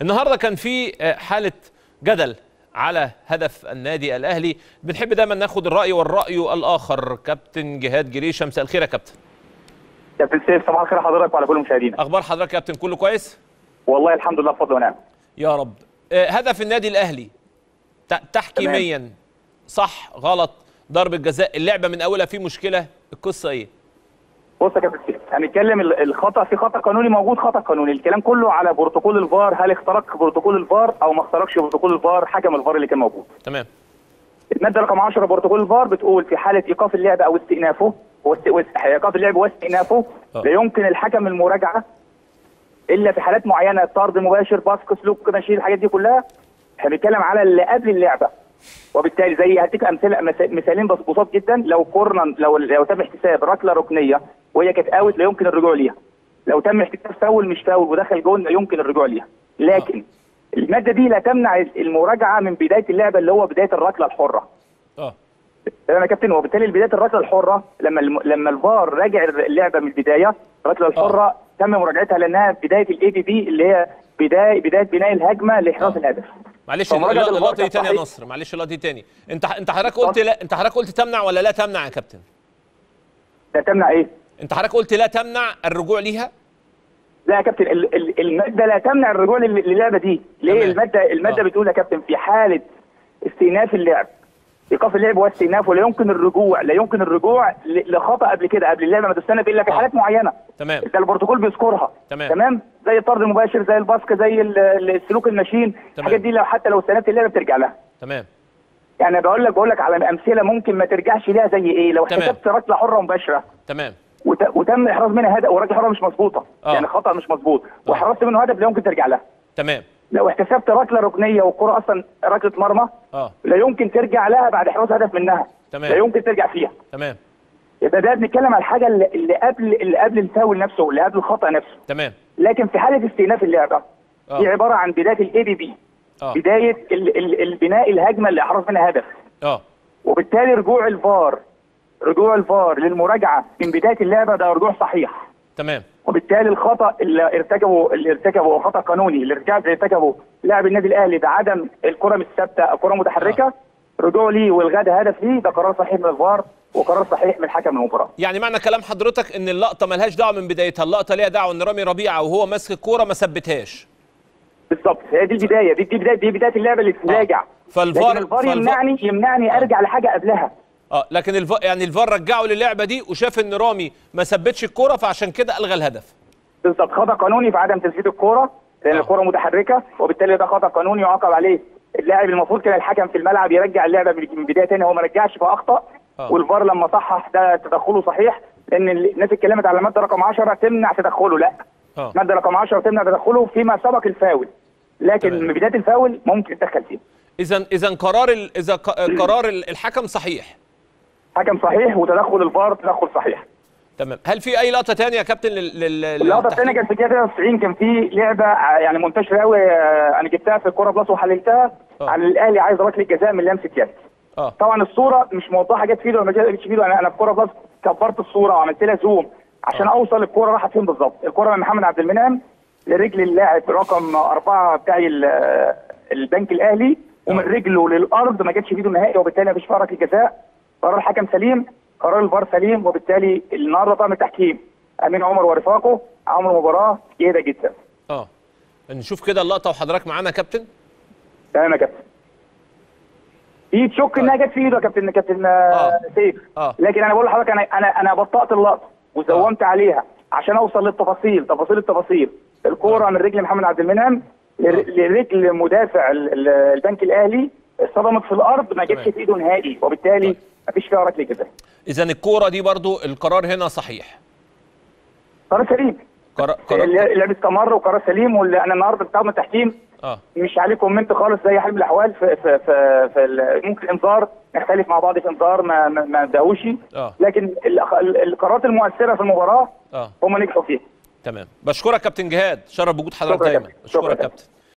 النهارده كان في آه، حاله جدل على هدف النادي الاهلي بنحب دايما ناخد الراي والراي الاخر كابتن جهاد جريشه مساء الخير يا كابتن كابتن سيف صباح الخير حضرتك وعلى كل مشاهدينا اخبار حضرتك يا كابتن كله كويس والله الحمد لله بفضل ونعم يا رب آه، هدف النادي الاهلي ت- تحكيميا صح غلط ضربه جزاء اللعبه من اولها في مشكله القصه ايه بص يا كابتن سيف هنتكلم ال- الخطا في خطا قانوني موجود خطا قانوني الكلام كله على بروتوكول الفار هل اخترق بروتوكول الفار او ما اخترقش بروتوكول الفار حكم الفار اللي كان موجود تمام الماده رقم 10 بروتوكول الفار بتقول في حاله ايقاف اللعب او استئنافه واست- واست- ايقاف اللعب واستئنافه آه. لا يمكن الحكم المراجعه الا في حالات معينه طرد مباشر باسك سلوك نشيل الحاجات دي كلها احنا بنتكلم على اللي قبل اللعبه وبالتالي زي هديك امثله مس- مثالين بس بساط جدا لو كورنر لو لو تم احتساب ركله ركنيه وهي كانت اوت لا يمكن الرجوع ليها لو تم احتساب فاول مش فاول ودخل جون لا يمكن الرجوع ليها لكن الماده دي لا تمنع المراجعه من بدايه اللعبه اللي هو بدايه الركله الحره اه تمام يا كابتن وبالتالي بدايه الركله الحره لما الم... لما الفار راجع اللعبه من البدايه الركله الحره تم مراجعتها لانها بدايه الاي بي بي اللي هي بدايه بدايه بناء الهجمه لاحراز آه. الهدف معلش فمراجعة اللقطه الفار اللقطة دي كانت تاني يا صحيح. نصر معلش اللقطه دي تاني انت انت حضرتك قلت لا انت حضرتك قلت تمنع ولا لا تمنع يا كابتن لا تمنع ايه؟ انت حضرتك قلت لا تمنع الرجوع ليها لا يا كابتن ال- ال- الماده لا تمنع الرجوع لل- للعبه دي ليه تمام. الماده الماده آه. بتقول يا كابتن في حاله استئناف اللعب ايقاف اللعب واستئنافه لا يمكن الرجوع لا يمكن الرجوع ل- لخطا قبل كده قبل اللعبه ما تستنى الا في آه. حالات معينه تمام ده البروتوكول بيذكرها تمام. تمام زي الطرد المباشر زي الباسك زي ال- ال- السلوك المشين الحاجات دي لو حتى لو استنفت اللعبه بترجع لها تمام يعني بقول لك بقول لك على امثله ممكن ما ترجعش ليها زي ايه لو تمام. حسبت ركله حره مباشره تمام وت... وتم احراز منها هدف وركله حره مش مظبوطه آه. يعني خطا مش مظبوط واحرزت منه هدف لا يمكن ترجع لها تمام لو احتسبت ركله ركنيه والكره اصلا ركله مرمى اه لا يمكن ترجع لها بعد احراز هدف منها تمام. لا يمكن ترجع فيها تمام يبقى ده بنتكلم على الحاجه اللي, اللي قبل اللي قبل الفاول نفسه اللي قبل الخطا نفسه تمام لكن في حاله استئناف اللعبه آه. دي عباره عن بدايه الاي بي بي اه بدايه ال- ال- البناء الهجمه اللي احرز منها هدف اه وبالتالي رجوع الفار رجوع الفار للمراجعه من بدايه اللعبه ده رجوع صحيح تمام وبالتالي الخطا اللي ارتكبه اللي ارتكبه هو خطا قانوني اللي ارتكب- ارتكبه لاعب النادي الاهلي بعدم الكره مش ثابته او كره متحركه رجوع ليه والغاء ده هدف ليه ده قرار صحيح من الفار وقرار صحيح من حكم المباراه يعني معنى كلام حضرتك ان اللقطه ملهاش دعوه من بدايتها اللقطه ليها دعوه ان رامي ربيعه وهو ماسك الكوره ما ثبتهاش بالظبط هي دي البدايه دي, دي بدايه دي بدايه اللعبه اللي تراجع فالفار- لكن الفار فالفار- يمنعني يمنعني ارجع لحاجه قبلها اه لكن الف... يعني الفار رجعه للعبه دي وشاف ان رامي ما ثبتش الكوره فعشان كده الغى الهدف بالظبط خطا قانوني في عدم تثبيت الكوره لان آه. الكوره متحركه وبالتالي ده خطا قانوني يعاقب عليه اللاعب المفروض كان الحكم في الملعب يرجع اللعبه من من بدايه تاني هو ما رجعش فاخطا آه. والفار لما صحح ده تدخله صحيح لان الناس اتكلمت على الماده رقم 10 تمنع تدخله لا اه الماده رقم 10 تمنع تدخله فيما سبق الفاول لكن تمام. من بدايه الفاول ممكن يتدخل فيه اذا اذا قرار ال... اذا ق... قرار ال- الحكم صحيح حكم صحيح وتدخل الفار تدخل صحيح تمام هل في اي لقطه تانية يا كابتن لل... لل... اللقطه الثانيه للتحليل؟ كانت في الدقيقه 93 كان في لعبه ع- يعني منتشره قوي انا جبتها في الكوره بلس وحللتها آه. عن الاهلي عايز ركله جزاء من لمسه يد اه طبعا الصوره مش موضحه جت في ايده ولا ما جاتش في ايده انا انا في كوره بلس كبرت الصوره وعملت لها زوم عشان آه. اوصل الكوره راحت فين بالظبط الكوره من محمد عبد المنعم لرجل اللاعب رقم أربعة بتاعي ال- البنك الاهلي ومن آه. رجله للارض ما جاتش في ايده نهائي وبالتالي ما فيش فيها ركله جزاء قرار الحكم سليم قرار الفار سليم وبالتالي النهارده طاقم التحكيم امين عمر ورفاقه عملوا مباراه جيده جدا اه نشوف كده اللقطه وحضرتك معانا يا كابتن تمام يا كابتن في تشك انها جت في ايده يا كابتن كابتن آه، سيف آه. لكن انا بقول لحضرتك انا انا انا بطأت اللقطه وزومت عليها عشان اوصل للتفاصيل تفاصيل التفاصيل الكوره آه. من رجل محمد عبد المنعم لر- لرجل مدافع ال- ال- البنك الاهلي اصطدمت في الارض ما جتش تمام. في ايده نهائي وبالتالي طيب. ما فيش فيها ركله جزاء اذا الكوره دي برضو القرار هنا صحيح قرار سليم قرار قرار اللعب استمر وقرار سليم واللي انا النهارده بتاع التحكيم اه مش عليه كومنت خالص زي حال من الاحوال في في في, في ال- ممكن انذار نختلف مع بعض في انذار ما ما, ما اداهوش اه لكن ال- ال- القرارات المؤثره في المباراه اه هم نجحوا فيها تمام بشكرك كابتن جهاد شرف بوجود حضرتك شكرا يا دايما كابتن. بشكرك شكرا يا كابتن